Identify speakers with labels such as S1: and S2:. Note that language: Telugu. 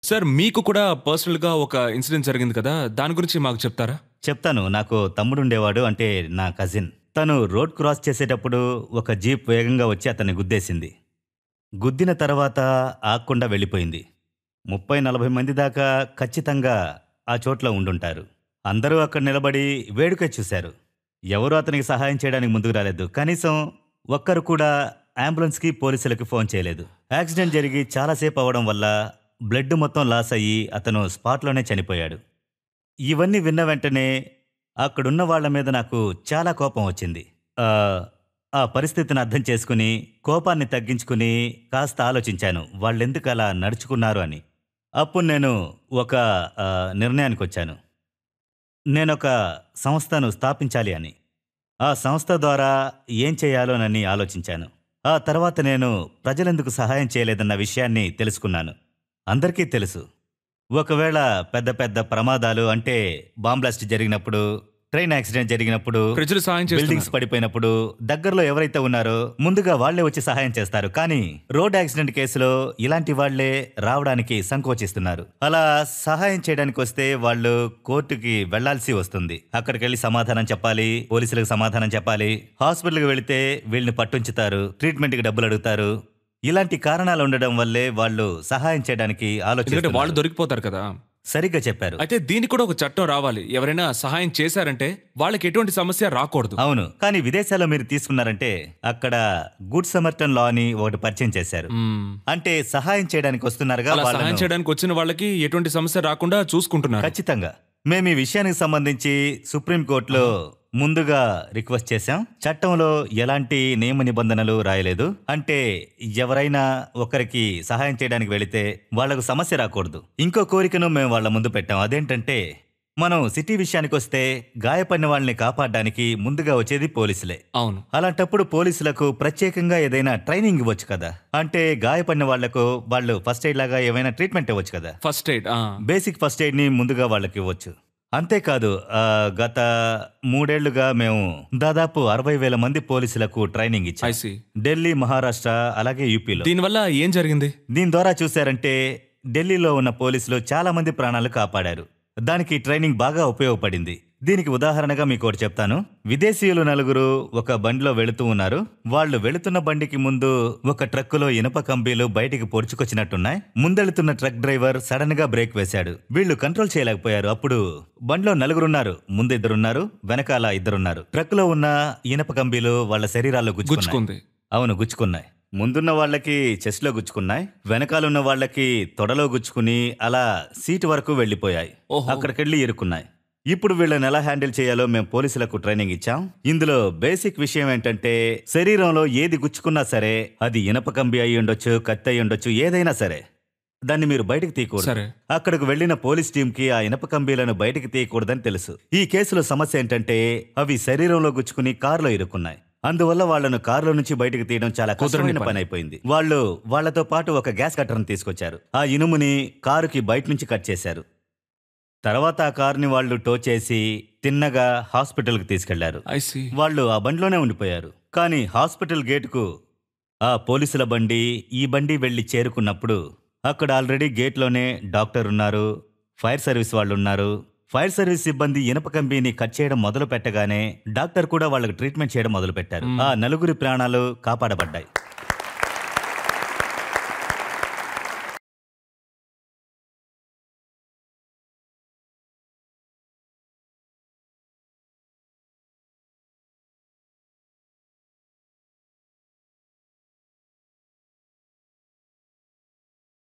S1: సార్ మీకు కూడా పర్సనల్ గా ఒక ఇన్సిడెంట్ జరిగింది కదా దాని గురించి మాకు చెప్తారా
S2: చెప్తాను నాకు తమ్ముడు ఉండేవాడు అంటే నా కజిన్ తను రోడ్ క్రాస్ చేసేటప్పుడు ఒక జీప్ వేగంగా వచ్చి అతన్ని గుద్దేసింది గుద్దిన తర్వాత ఆగకుండా వెళ్ళిపోయింది ముప్పై నలభై మంది దాకా ఖచ్చితంగా ఆ చోట్ల ఉండుంటారు అందరూ అక్కడ నిలబడి వేడుక చూశారు ఎవరూ అతనికి సహాయం చేయడానికి ముందుకు రాలేదు కనీసం ఒక్కరు కూడా అంబులెన్స్కి పోలీసులకి ఫోన్ చేయలేదు యాక్సిడెంట్ జరిగి చాలాసేపు అవ్వడం వల్ల బ్లడ్ మొత్తం లాస్ అయ్యి అతను స్పాట్లోనే చనిపోయాడు ఇవన్నీ విన్న వెంటనే అక్కడున్న వాళ్ళ మీద నాకు చాలా కోపం వచ్చింది ఆ, ఆ పరిస్థితిని అర్థం చేసుకుని కోపాన్ని తగ్గించుకుని కాస్త ఆలోచించాను వాళ్ళెందుకు అలా నడుచుకున్నారు అని అప్పుడు నేను ఒక ఆ, నిర్ణయానికి వచ్చాను నేనొక సంస్థను స్థాపించాలి అని ఆ సంస్థ ద్వారా ఏం చేయాలోనని ఆలోచించాను ఆ తర్వాత నేను ప్రజలెందుకు సహాయం చేయలేదన్న విషయాన్ని తెలుసుకున్నాను అందరికీ తెలుసు ఒకవేళ పెద్ద పెద్ద ప్రమాదాలు అంటే బాంబ్ బ్లాస్ట్ జరిగినప్పుడు ట్రైన్ యాక్సిడెంట్ జరిగినప్పుడు
S1: ప్రజలు సాయం
S2: బిల్డింగ్స్
S1: చేస్తున్నారు
S2: పడిపోయినప్పుడు దగ్గరలో ఎవరైతే ఉన్నారో ముందుగా వాళ్లే వచ్చి సహాయం చేస్తారు కానీ రోడ్ యాక్సిడెంట్ కేసులో ఇలాంటి వాళ్లే రావడానికి సంకోచిస్తున్నారు అలా సహాయం చేయడానికి వస్తే వాళ్ళు కోర్టుకి వెళ్లాల్సి వస్తుంది అక్కడికి వెళ్లి సమాధానం చెప్పాలి పోలీసులకు సమాధానం చెప్పాలి హాస్పిటల్కి వెళితే వీళ్ళని పట్టుంచుతారు ట్రీట్మెంట్కి డబ్బులు అడుగుతారు ఇలాంటి కారణాలు ఉండడం వల్లే వాళ్ళు సహాయం చేయడానికి
S1: ఎందుకంటే వాళ్ళు
S2: ఆలోచిస్తారు
S1: దొరికిపోతారు కదా
S2: సరిగ్గా చెప్పారు
S1: అయితే దీనికి కూడా ఒక చట్టం రావాలి ఎవరైనా సహాయం చేశారంటే వాళ్ళకి ఎటువంటి సమస్య రాకూడదు
S2: అవును కానీ విదేశాల్లో మీరు తీసుకున్నారంటే అక్కడ గుడ్ సమర్టన్ లా అని ఒకటి పరిచయం చేశారు
S1: మ్మ్.
S2: అంటే సహాయం చేయడానికి వస్తున్నారుగా
S1: అలా సహాయం
S2: వాళ్ళను
S1: చేయడానికి వచ్చిన వాళ్ళకి ఎటువంటి సమస్య రాకుండా చూసుకుంటున్నారు
S2: ఖచ్చితంగా మేము ఈ విషయానికి సంబంధించి సుప్రీంకోర్టులో ముందుగా రిక్వెస్ట్ చేశాం చట్టంలో ఎలాంటి నియమ నిబంధనలు రాయలేదు అంటే ఎవరైనా ఒకరికి సహాయం చేయడానికి వెళితే వాళ్లకు సమస్య రాకూడదు ఇంకో కోరికను మేము వాళ్ళ ముందు పెట్టాం అదేంటంటే మనం సిటీ విషయానికి వస్తే గాయపడిన వాళ్ళని కాపాడడానికి ముందుగా వచ్చేది పోలీసులే
S1: అవును
S2: అలాంటప్పుడు పోలీసులకు ప్రత్యేకంగా ఏదైనా ట్రైనింగ్ ఇవ్వచ్చు కదా అంటే గాయపడిన వాళ్లకు వాళ్ళు ఫస్ట్ ఎయిడ్ లాగా ఏమైనా ట్రీట్మెంట్ ఇవ్వచ్చు కదా
S1: first aid
S2: basic first aid ని ముందుగా వాళ్ళకి ఇవ్వచ్చు అంతేకాదు ఆ, గత మూడేళ్లుగా మేము దాదాపు అరవై వేల మంది పోలీసులకు ట్రైనింగ్ ఇచ్చాం
S1: ఐసి
S2: ఢిల్లీ మహారాష్ట్ర అలాగే యూపీలో
S1: దీనివల్ల ఏం జరిగింది
S2: దీని ద్వారా చూశారంటే ఢిల్లీలో ఉన్న పోలీసులు చాలా మంది ప్రాణాలు కాపాడారు దానికి ట్రైనింగ్ బాగా ఉపయోగపడింది దీనికి ఉదాహరణగా మీకు ఒకటి చెప్తాను విదేశీయులు నలుగురు ఒక బండిలో వెళుతూ ఉన్నారు వాళ్ళు వెళుతున్న బండికి ముందు ఒక ట్రక్కులో ఇనుప కంబీలు బయటికి పొడుచుకొచ్చినట్టున్నాయి ముందెళుతున్న ట్రక్ డ్రైవర్ సడన్ గా బ్రేక్ వేశాడు వీళ్ళు కంట్రోల్ చేయలేకపోయారు అప్పుడు బండిలో నలుగురున్నారు ముందు ఇద్దరున్నారు వెనకాల ఇద్దరున్నారు ట్రక్కులో ఉన్న ఇనుప కంబీలు వాళ్ళ శరీరాల్లో గుచ్చుకున్నాయి
S1: గుచ్చుకుంది
S2: అవును గుచ్చుకున్నాయి ముందున్న వాళ్ళకి చెస్ట్లో గుచ్చుకున్నాయి వెనకాలన్న వాళ్ళకి తొడలో గుచ్చుకుని అలా సీటు వరకు వెళ్ళిపోయాయి
S1: ఓహో.
S2: అక్కడికెళ్ళి ఇరుక్కున్నాయి ఇప్పుడు వీళ్ళని ఎలా హ్యాండిల్ చేయాలో మేము పోలీసులకు ట్రైనింగ్ ఇచ్చాం ఇందులో బేసిక్ విషయం ఏంటంటే శరీరంలో ఏది గుచ్చుకున్నా సరే అది ఇనప కంబి అయి ఉండొచ్చు కత్తి అయి ఉండొచ్చు ఏదైనా సరే దాన్ని మీరు బయటకు తీయకూడదు
S1: సరే
S2: అక్కడికి వెళ్లిన పోలీస్ టీంకి ఆ ఇనప కంబీలను బయటికి తీయకూడదని తెలుసు ఈ కేసులో సమస్య ఏంటంటే అవి శరీరంలో గుచ్చుకుని కారులో ఇరుక్కున్నాయి అందువల్ల వాళ్ళను కారులో నుంచి బయటికి తీయడం చాలా కష్టమైన
S1: పని.
S2: పని అయిపోయింది వాళ్ళు వాళ్ళతో పాటు ఒక గ్యాస్ కట్టర్ని తీసుకొచ్చారు ఆ ఇనుముని కారుకి బయట నుంచి కట్ చేశారు తర్వాత ఆ కారుని వాళ్ళు టో చేసి తిన్నగా హాస్పిటల్కి తీసుకెళ్లారు
S1: ఐసి
S2: వాళ్ళు ఆ బండిలోనే ఉండిపోయారు కానీ హాస్పిటల్ గేటుకు ఆ పోలీసుల బండి ఈ బండి వెళ్లి చేరుకున్నప్పుడు అక్కడ ఆల్రెడీ గేట్లోనే డాక్టర్ ఉన్నారు ఫైర్ సర్వీస్ వాళ్ళు ఉన్నారు ఫైర్ సర్వీస్ సిబ్బంది ఇనప కంపెనీ కట్ చేయడం మొదలు పెట్టగానే డాక్టర్ కూడా వాళ్ళకి ట్రీట్మెంట్ చేయడం మొదలు పెట్టారు ఆ నలుగురి ప్రాణాలు కాపాడబడ్డాయి